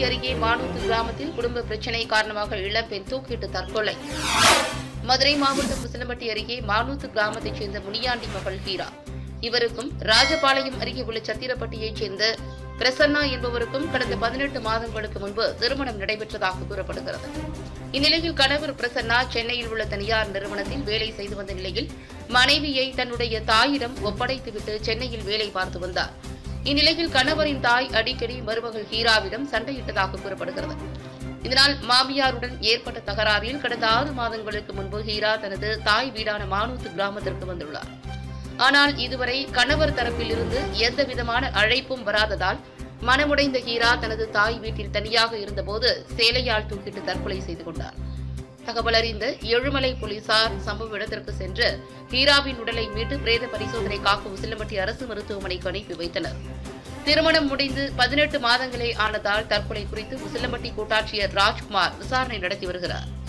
அருகே மானூத்து கிராமத்தில் குடும்ப பிரச்சினை காரணமாக இளம்பெண் தூக்கிட்டு தற்கொலை மதுரை மாவட்டம் முசலம்பட்டி அருகே மானூத்து கிராமத்தைச் சேர்ந்த முனியாண்டி மகள் ஹீரா இவருக்கும் ராஜபாளையம் அருகே உள்ள சத்திரப்பட்டியைச் சேர்ந்த பிரசன்னா என்பவருக்கும் கடந்த பதினெட்டு மாதங்களுக்கு முன்பு திருமணம் நடைபெற்றதாக கூறப்படுகிறது இந்நிலையில் கணவர் பிரசன்னா சென்னையில் உள்ள தனியார் நிறுவனத்தில் வேலை செய்து வந்த நிலையில் மனைவியை தன்னுடைய தாயிடம் ஒப்படைத்துவிட்டு சென்னையில் வேலை பார்த்து வந்தார் இந்நிலையில் கணவரின் தாய் அடிக்கடி மருமகள் ஹீராவிடம் சண்டையிட்டதாக கூறப்படுகிறது இதனால் மாமியாருடன் ஏற்பட்ட தகராறில் கடந்த ஆறு மாதங்களுக்கு முன்பு ஹீரா தனது தாய் வீடான மானூத்து கிராமத்திற்கு வந்துள்ளார் ஆனால் இதுவரை கணவர் தரப்பில் இருந்து எந்த விதமான அழைப்பும் வராததால் மனமுடைந்த ஹீரா தனது தாய் வீட்டில் தனியாக இருந்தபோது சேலையால் தூக்கிட்டு தற்கொலை செய்து கொண்டார் தகவல் அறிந்த எழுமலை போலீசார் சம்பவ இடத்திற்கு சென்று ஹீராவின் உடலை மீட்டு பிரேத பரிசோதனைக்காக உசிலம்பட்டி அரசு மருத்துவமனைக்கு அனுப்பி வைத்தனர் திருமணம் முடிந்து பதினெட்டு மாதங்களே ஆனதால் தற்கொலை குறித்து உசிலம்பட்டி கோட்டாட்சியர் ராஜ்குமார் விசாரணை நடத்தி வருகிறார்